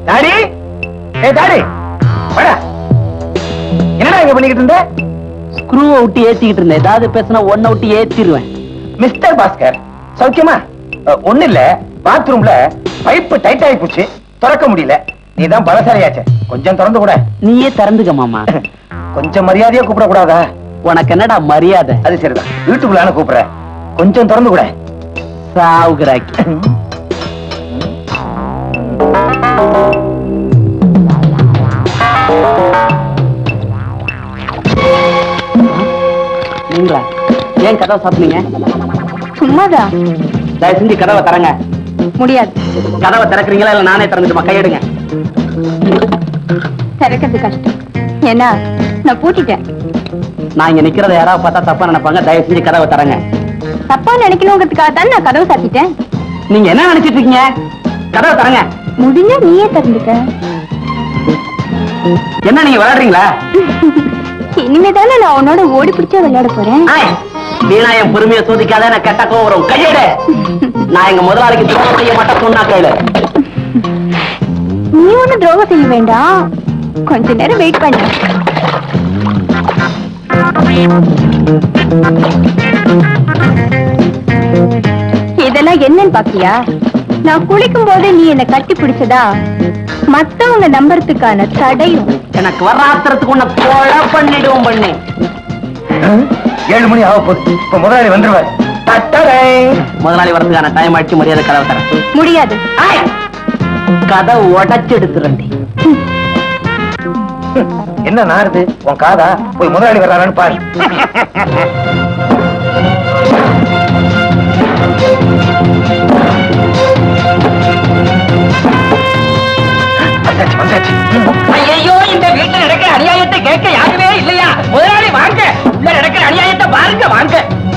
Daddy ஏ daddy வாடா என்னடா இங்க பண்ணிக்கிட்டு இருந்த ஸ்க்ரூவை விட்டு ஏத்திக்கிட்டு இருந்தேன் ஏதாவது பேசினா ஒன்ன விட்டு ஏத்திடுவேன் மிஸ்டர் பாஸ்கர் சௌக்கியமா அஹ், ஒண்ணு இல்ல பாத்ரூம்ல பைப்பு டைட் ஆகி போச்சு திறக்க முடியல நீதான் பலசாலியாச்சே கொஞ்சம் திறந்து கூட நீயே திறந்துக்க மாமா கொஞ்சம் மரியாதையா கூப்பிட கூடாதா உனக்கு என்னடா மரியாதை அது சரிதான் வீட்டுக்குள்ளான கூப்பிடுற கொஞ்சம் திறந்து கூட சாவுகிறாக்கி நீங்களா ஏன் கதவை சாப்பிட்டீங்க சும்மாதான் தயவு செஞ்சு கதவை தரங்க முடியாது கதவை திறக்கிறீங்களா இல்ல நானே திறந்துட்டுமா கையெடுங்க திறக்கிறது கஷ்டம் ஏன்னா நான் பூட்டிட்டேன் நான் இங்க நிக்கிறத யாராவது பார்த்தா தப்பா நினைப்பாங்க தயவு செஞ்சு கதவை தரங்க தப்பா நினைக்கணுங்கிறதுக்காக தான் நான் கதவை சாத்திட்டேன் நீங்க என்ன நினைச்சிட்டு இருக்கீங்க கதவை தரங்க முடிஞ்சா நீயே திறந்துக்க என்ன நீங்க விளையாடுறீங்களா இனிமே தானே நான் உன்னோட ஓடி பிடிச்சா விளையாட போறேன் ஆய், வீணா என் பொறுமையை சோதிக்காத நான் கெட்ட கோவம் வரும் கையெடு நான் எங்க முதலாளிக்கு துரோகம் செய்ய மாட்டேன் சொன்னா கையில நீ ஒண்ணும் துரோகம் செய்ய வேண்டாம் கொஞ்ச நேரம் வெயிட் பண்ணு இதெல்லாம் என்னன்னு பாக்கியா நான் குளிக்கும் போது நீ என்ன கட்டி பிடிச்சதா மத்தவங்க நம்புறதுக்கான தடையும் எனக்கு வர ஆத்திரத்துக்கு உன்னை கொலை பண்ணிடுவோம் பண்ணி அஹ், ஏழு மணி ஆக போகுது இப்ப முதலாளி வந்துருவார் தட்டடை. முதலாளி வரதுக்கான டைம் ஆயிடுச்சு மரியாதை கதவை தரேன் முடியாது ஆய், கதை உடைச்சு எடுத்துறேன்டி என்ன நாருது உன் காதா போய் முதலாளி வர்றாரான்னு பாரு வந்தாச்சு, வந்தாச்சு. ஐயோ இந்த வீட்டுல நடக்கிற அநியாயத்தை கேட்க யாருமே இல்லையா முதலாளி வாங்க உள்ள நடக்கிற அநியாயத்தை பாருங்க வாங்க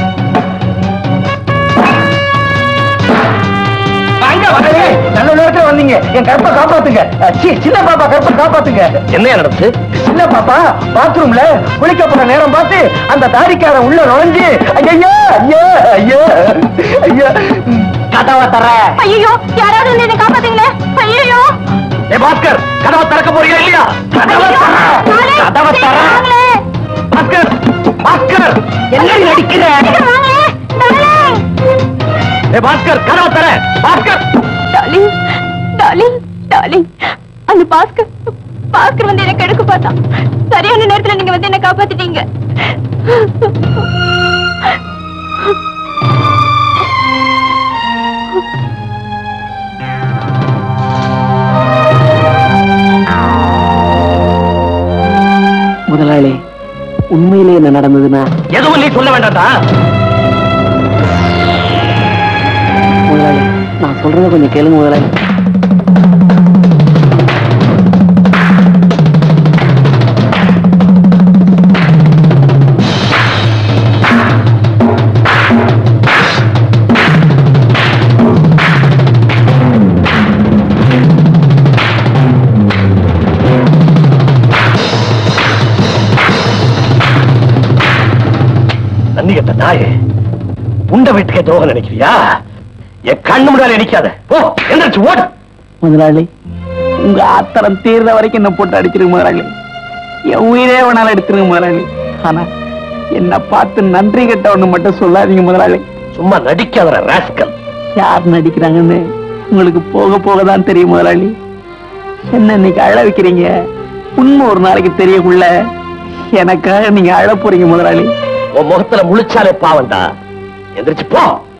வாங்க முதலாளி, நல்ல நேரத்துல வந்தீங்க என் கற்பை காப்பாத்துங்க அஹ், சீ, சின்ன பாப்பா கற்பை காப்பாத்துங்க என்ன நடந்துச்சு சின்ன பாப்பா பாத்ரூம்ல குளிக்க போற நேரம் பார்த்து அந்த தாடிக்காரன் உள்ள நுழைஞ்சு ஐயோ ஐயோ ஐயோ ஐயோ கதவை தர ஐயோ யாராவது வந்து என்ன காப்பாத்துங்களே ஐயோ ஏ பாஸ்கர் கதவை திறக்க போறீங்க இல்லையா கதவை தர கதவை தர பாஸ்கர் பாஸ்கர் என்ன நடிக்கிற ஏ பாஸ்கர் கதவை தர பாஸ்கர் டார்லிங் டார்லிங் டார்லிங் அந்த பாஸ்கர் பாஸ்கர் வந்து எனக்கு எடுக்க பார்த்தான் சரியான நேரத்துல நீங்க வந்து என்ன காப்பாத்திட்டீங்க முதலாளி உண்மையிலே என்ன நடந்ததுன்னா எதுவும் நீ சொல்ல வேண்டாம்டா முதலாளி நான் சொல்றத கொஞ்சம் கேளுங்க முதலாளி தண்ணி கட்ட நாயே உண்ட வீட்டுக்கே துரோகம் நினைக்கிறியா என் கண்ணு முன்னால நினைக்காத ஓ எந்திரிச்சு ஓடு முதலாளி உங்க ஆத்திரம் தீர்ற வரைக்கும் என்ன போட்டு அடிச்சிருங்க முதலாளி என் உயிரே வேணாலும் எடுத்துருங்க முதலாளி ஆனா என்ன பார்த்து நன்றி கெட்ட ஒண்ணு மட்டும் சொல்லாதீங்க முதலாளி சும்மா நடிக்காத ராஸ்கல் யார் நடிக்கிறாங்கன்னு உங்களுக்கு போக போக தான் தெரியும் முதலாளி என்ன இன்னைக்கு அழ வைக்கிறீங்க உண்மை ஒரு நாளைக்கு தெரியக்குள்ள எனக்காக நீங்க அழ போறீங்க முதலாளி உன் முகத்துல முழிச்சாலே பாவண்டா எந்திரிச்சு போ